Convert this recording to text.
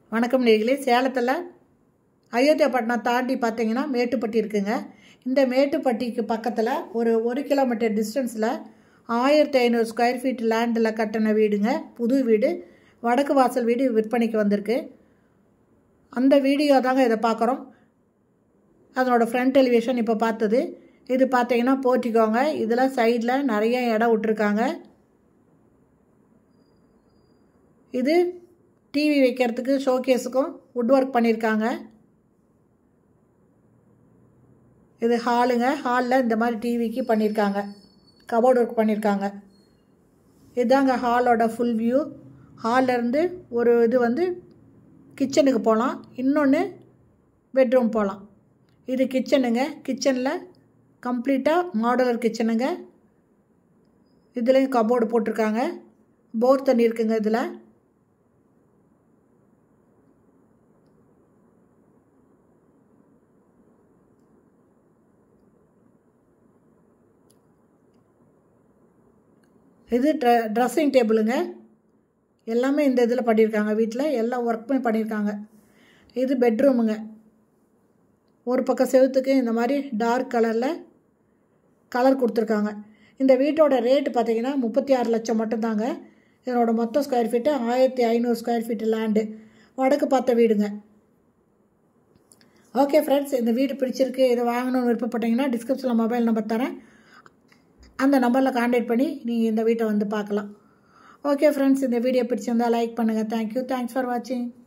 வணக்கம் நேர்களே சேலத்தில் அயோத்தியாப்பட்டினம் தாண்டி பார்த்தீங்கன்னா மேட்டுப்பட்டி இருக்குங்க இந்த மேட்டுப்பட்டிக்கு பக்கத்தில் ஒரு ஒரு கிலோமீட்டர் டிஸ்டன்ஸில் ஆயிரத்தி ஐநூறு ஸ்கொயர் ஃபீட் லேண்டில் கட்டின வீடுங்க புது வீடு வடக்கு வாசல் வீடு விற்பனைக்கு வந்திருக்கு அந்த வீடியோ தாங்க இதை பார்க்குறோம் அதனோட ஃப்ரண்ட் எலிவேஷன் இப்போ பார்த்தது இது பார்த்தீங்கன்னா போட்டிக்கோங்க இதில் சைடில் நிறைய இடம் விட்டுருக்காங்க இது டிவி வைக்கிறதுக்கு ஷோகேஸுக்கும் வுட் ஒர்க் பண்ணியிருக்காங்க இது ஹாலுங்க ஹாலில் இந்த மாதிரி டிவிக்கு பண்ணியிருக்காங்க கபோர்ட் ஒர்க் பண்ணியிருக்காங்க இதுதாங்க ஹாலோட ஃபுல் வியூ ஹால்லேருந்து ஒரு இது வந்து கிச்சனுக்கு போகலாம் இன்னொன்று பெட்ரூம் போகலாம் இது கிச்சனுங்க கிச்சனில் கம்ப்ளீட்டாக மாடலர் கிச்சனுங்க இதுலேயும் கபோர்டு போட்டிருக்காங்க போர் தண்ணி இருக்குங்க இதில் இது ட்ர ட்ரெஸ்ஸிங் டேபிளுங்க எல்லாமே இந்த இதில் பண்ணியிருக்காங்க வீட்டில் எல்லா ஒர்க்குமே பண்ணியிருக்காங்க இது பெட்ரூமுங்க ஒரு பக்கம் செவுத்துக்கு இந்த மாதிரி டார்க் கலரில் கலர் கொடுத்துருக்காங்க இந்த வீட்டோட ரேட்டு பார்த்தீங்கன்னா முப்பத்தி ஆறு லட்சம் மட்டும்தாங்க இதனோட மொத்த ஸ்கொயர் ஃபீட்டு ஆயிரத்தி ஐநூறு ஸ்கொயர் ஃபீட்டு லேண்டு வடக்கு பார்த்த வீடுங்க ஓகே ஃப்ரெண்ட்ஸ் இந்த வீடு பிடிச்சிருக்கு இதை வாங்கணும்னு விருப்பப்பட்டீங்கன்னா டிஸ்கிரிப்ஷனில் மொபைல் நம்பர் தரேன் அந்த நம்பரில் காண்டாக்ட் பண்ணி நீங்கள் இந்த வீட்டை வந்து பார்க்கலாம் ஓகே ஃப்ரெண்ட்ஸ் இந்த வீடியோ பிடிச்சிருந்தால் லைக் பண்ணுங்கள் தேங்க்யூ தேங்க்ஸ் ஃபார் வாட்சிங்